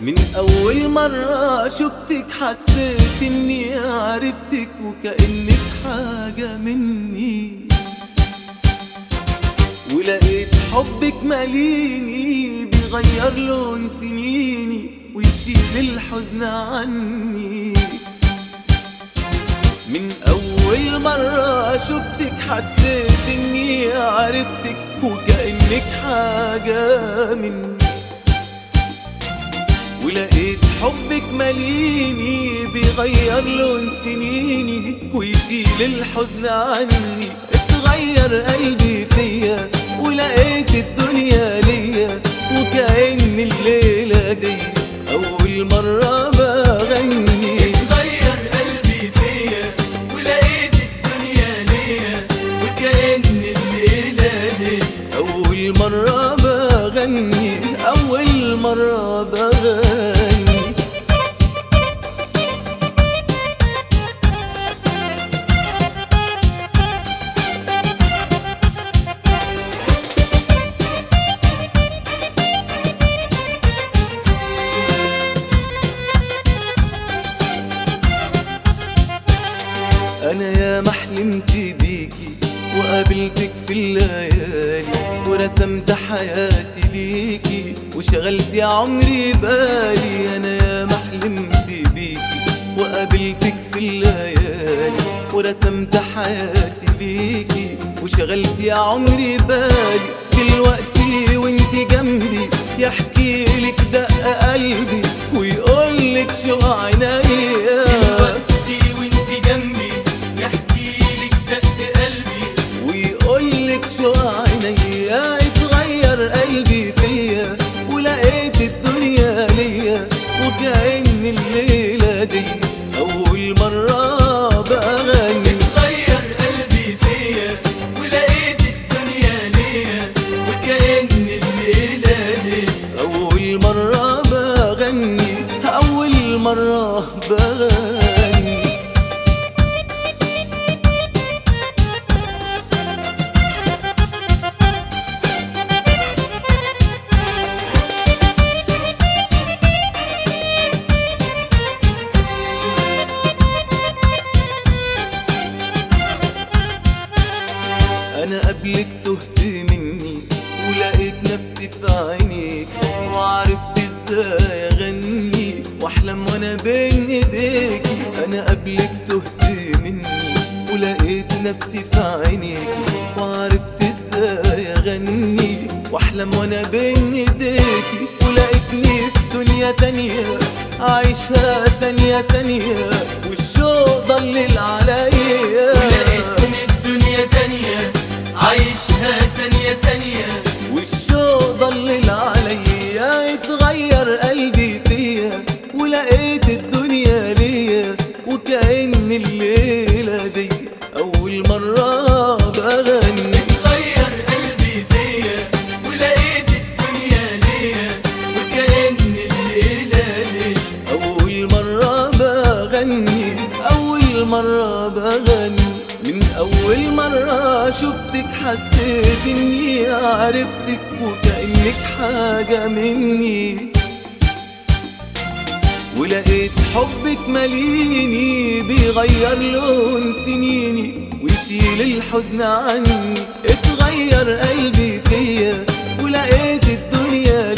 من أول مرة شفتك حسيت إني عرفتك وكأنك حاجة مني ولقيت حبك ماليني بيغير لون سنيني ويشيل الحزن عني من أول مرة شفتك حسيت إني عرفتك وكأنك حاجة مني ولقيت حبك ماليني بيغير لون سنيني ويشيل الحزن عني اتغير قلبي فيا ولقيت الدنيا ليا وكأن الليلة دي أول مرة بغني اتغير قلبي فيا ولقيت الدنيا ليا وكأن الليلة دي أول مرة بغني أول مرة بغني أنا يا ما حلمت بيكي وقابلتك في الليالي ورسمت حياتي ليكي وشغلت يا عمري بالي أنا يا ما حلمت بيكي وقابلتك في الليالي ورسمت حياتي ليكي وشغلت يا عمري بالي دلوقتي وانت جنبي يحكي لك دق قلبي ويقول لك شو عينيا دلوقتي وانت جنبي يحكي لك دق قلبي ويقول لك شو عينيا اتغير قلبي فيا ولقيت الدنيا ليا وكأن الليلة دي أول مرة بغني اتغير قلبي فيا ولقيت الدنيا ليا وكأن الليلة دي أول مرة بغني أول مرة بغني انا قبلك تهت مني ولقيت نفسي في عينيك وعرفت ازاي اغني واحلم وانا بين ايديكي انا قبلك تهت مني ولقيت نفسي في عينيك وعرفت ازاي اغني واحلم وانا بين ايديكي ولقيتني في دنيا تانية عايشها ثانية ثانية والشوق ضلل عليا ولقيتني في دنيا تانية عايشها ثانية ثانية والشوق ضلل عليا اتغير قلبي فيا ولقيت الدنيا ليا وكأن الليلة دي أول مرة بغني اتغير قلبي فيا ولقيت الدنيا ليا وكأن الليلة دي أول مرة بغني أول مرة بغني من أول مرة شفتك حسيت إني عرفتك وكأنك حاجة مني ولقيت حبك ماليني بيغير لون سنيني ويشيل الحزن عني اتغير قلبي فيا ولقيت الدنيا